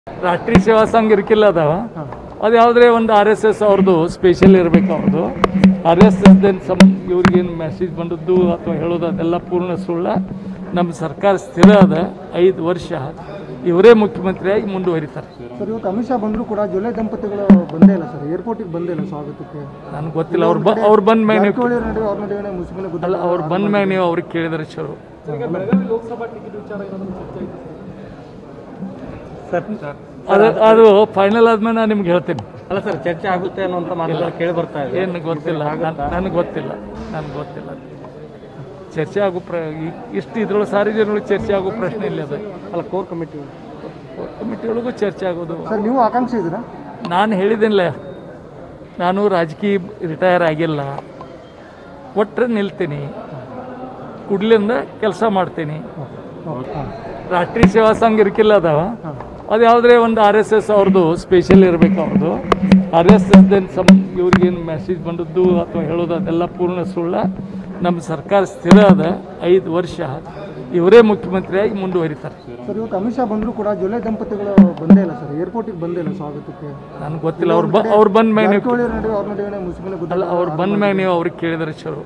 ರಾಷ್ಟ್ರೀಯ ಸೇವಾ ಸಂಘ ಇರ್ಕಿಲ್ಲ ಅದಾವ ಅದು ಯಾವುದೇ ಒಂದು ಆರ್ ಎಸ್ ಎಸ್ ಅವ್ರದ್ದು ಸ್ಪೆಷಲ್ ಇರಬೇಕು ಅವ್ರದ್ದು ಆರ್ ಎಸ್ ಎಸ್ ಸಮ್ ಇವ್ರಿಗೇನು ಮೆಸೇಜ್ ಬಂದದ್ದು ಅಥವಾ ಹೇಳೋದು ಅದೆಲ್ಲ ಪೂರ್ಣ ಸುಳ್ಳ ನಮ್ಮ ಸರ್ಕಾರ ಸ್ಥಿರ ಅದ ಐದು ವರ್ಷ ಇವರೇ ಮುಖ್ಯಮಂತ್ರಿಯಾಗಿ ಮುಂದುವರಿತಾರೆ ಸರ್ ಇವತ್ತು ಅಮಿತ್ ಶಾ ಬಂದರೂ ಕೂಡ ಜೊಲ್ಲೆ ದಂಪತಿಗಳು ಬಂದೇ ಇಲ್ಲ ಸರ್ ಏರ್ಪೋರ್ಟಿಗೆ ಬಂದೇ ಇಲ್ಲ ಸ್ವಾಗತಕ್ಕೆ ನನಗೆ ಗೊತ್ತಿಲ್ಲ ಅವ್ರು ಬ ಅವ್ರು ಬಂದ ಮ್ಯಾಗ ನೀವು ಜಾರಕಿಹೊಳಿ ನಡುವೆ ಅವ್ರ ನಡುವೆ ಮುಸುಕಿನ ಗುದ್ದ ಅಲ್ಲ ಅವ್ರು ಬಂದ ಮ್ಯಾಗ ನೀವು ಅವ್ರಿಗೆ ಕೇಳಿದ್ರೆ ಚಲೋ ಅದು ಅದು ಫೈನಲ್ ಆದ್ಮೇಲೆ ನಾನು ನಿಮ್ಗೆ ಹೇಳ್ತೀನಿ ಅಲ್ಲ ಸರ್ ಚರ್ಚೆ ಆಗುತ್ತೆ ಅನ್ನುವಂಥ ಮಾತುಗಳು ಕೇಳಿ ಬರ್ತಾ ಇದೆ ಏನು ಗೊತ್ತಿಲ್ಲ ನನಗೆ ಗೊತ್ತಿಲ್ಲ ನನಗೆ ಗೊತ್ತಿಲ್ಲ ಚರ್ಚೆ ಆಗೋ ಪ್ರ ಈ- ಇಷ್ಟು ಇದ್ರೊಳಗೆ ಸಾರ್ವಜನಿಕರಿಗೆ ಚರ್ಚೆ ಆಗೋ ಪ್ರಶ್ನೆ ಇಲ್ಲ ಅದು ಅಲ್ಲ ಕೋರ್ ಕಮಿಟಿ ಕಮಿಟಿ ಒಳಗೂ ಚರ್ಚೆ ಆಗೋದು ಸರ್ ನೀವು ಆಕಾಂಕ್ಷಿ ಇದ್ದೀರಾ ನಾನು ಹೇಳಿದಿಲ್ಲ ನಾನು ರಾಜಕೀಯ ರಿಟೈರ್ ಆಗಿಲ್ಲ ಒಟ್ಟರೆ ನಿಲ್ತೀನಿ ಕುಡ್ಲಿಂದ ಕೆಲಸ ಮಾಡ್ತೀನಿ ರಾಷ್ಟ್ರೀಯ ಸೇವಾ ಸಂಘ ಇರ್ಕಿಲ್ಲ ಅದಾವ ಅದು ಯಾವುದೇ ಒಂದು ಆರ್ ಎಸ್ ಎಸ್ ಅವ್ರದ್ದು ಸ್ಪೆಷಲ್ ಇರಬೇಕು ಅವ್ರದ್ದು ಆರ್ ಎಸ್ ಎಸ್ ಸಮ್ ಇವ್ರಿಗೇನು ಮೆಸೇಜ್ ಬಂದದ್ದು ಅಥವಾ ಹೇಳೋದು ಅದೆಲ್ಲ ಪೂರ್ಣ ಸುಳ್ಳ ನಮ್ಮ ಸರ್ಕಾರ ಸ್ಥಿರ ಅದ ಐದು ವರ್ಷ ಇವರೇ ಮುಖ್ಯಮಂತ್ರಿಯಾಗಿ ಮುಂದುವರಿತಾರೆ ಸರ್ ಇವತ್ತು ಅಮಿತ್ ಶಾ ಬಂದರೂ ಕೂಡ ಜೊಲ್ಲೆ ದಂಪತಿಗಳು ಬಂದೇ ಇಲ್ಲ ಸರ್ ಏರ್ಪೋರ್ಟಿಗೆ ಬಂದೇ ಇಲ್ಲ ಸ್ವಾಗತಕ್ಕೆ ನನಗೆ ಗೊತ್ತಿಲ್ಲ ಅವ್ರು ಬ ಅವ್ರು ಬಂದ ಮ್ಯಾಗ ನೀವು ಜಾರಕಿಹೊಳಿ ನಡುವೆ ಅವ್ರ ನಡುವೆ ಮುಸುಕಿನ ಗುದ್ದ ಅಲ್ಲ ಅವ್ರು ಬಂದ ಮ್ಯಾಗ ನೀವು ಅವ್ರಿಗೆ ಕೇಳಿದ್ರೆ ಚಲೋ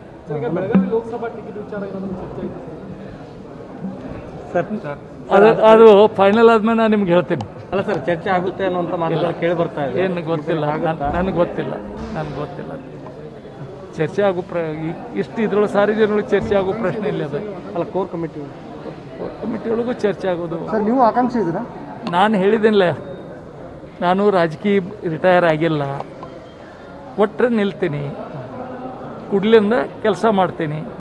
ಸರ್ ಅದು ಅದು ಫೈನಲ್ ಆದ್ಮೇಲೆ ನಾನು ನಿಮ್ಗೆ ಹೇಳ್ತೀನಿ ಅಲ್ಲ ಸರ್ ಚರ್ಚೆ ಆಗುತ್ತೆ ಅನ್ನುವಂಥ ಮಾತುಗಳು ಕೇಳಿ ಬರ್ತಾ ಇದೆ ಏನು ಗೊತ್ತಿಲ್ಲ ನನಗೆ ಗೊತ್ತಿಲ್ಲ ನನಗೆ ಗೊತ್ತಿಲ್ಲ ಚರ್ಚೆ ಆಗೋ ಪ್ರ ಈ- ಇಷ್ಟು ಇದ್ರೊಳಗೆ ಸಾರ್ವಜನಿಕರಿಗೆ ಚರ್ಚೆ ಆಗೋ ಪ್ರಶ್ನೆ ಇಲ್ಲ ಅದು ಅಲ್ಲ ಕೋರ್ ಕಮಿಟಿ ಕಮಿಟಿ ಒಳಗೂ ಚರ್ಚೆ ಆಗೋದು ಸರ್ ನೀವು ಆಕಾಂಕ್ಷಿ ಇದ್ದೀರಾ ನಾನು ಹೇಳಿದಿಲ್ಲ ನಾನು ರಾಜಕೀಯ ರಿಟೈರ್ ಆಗಿಲ್ಲ ಒಟ್ಟರೆ ನಿಲ್ತೀನಿ ಕುಡ್ಲಿಂದ ಕೆಲಸ ಮಾಡ್ತೀನಿ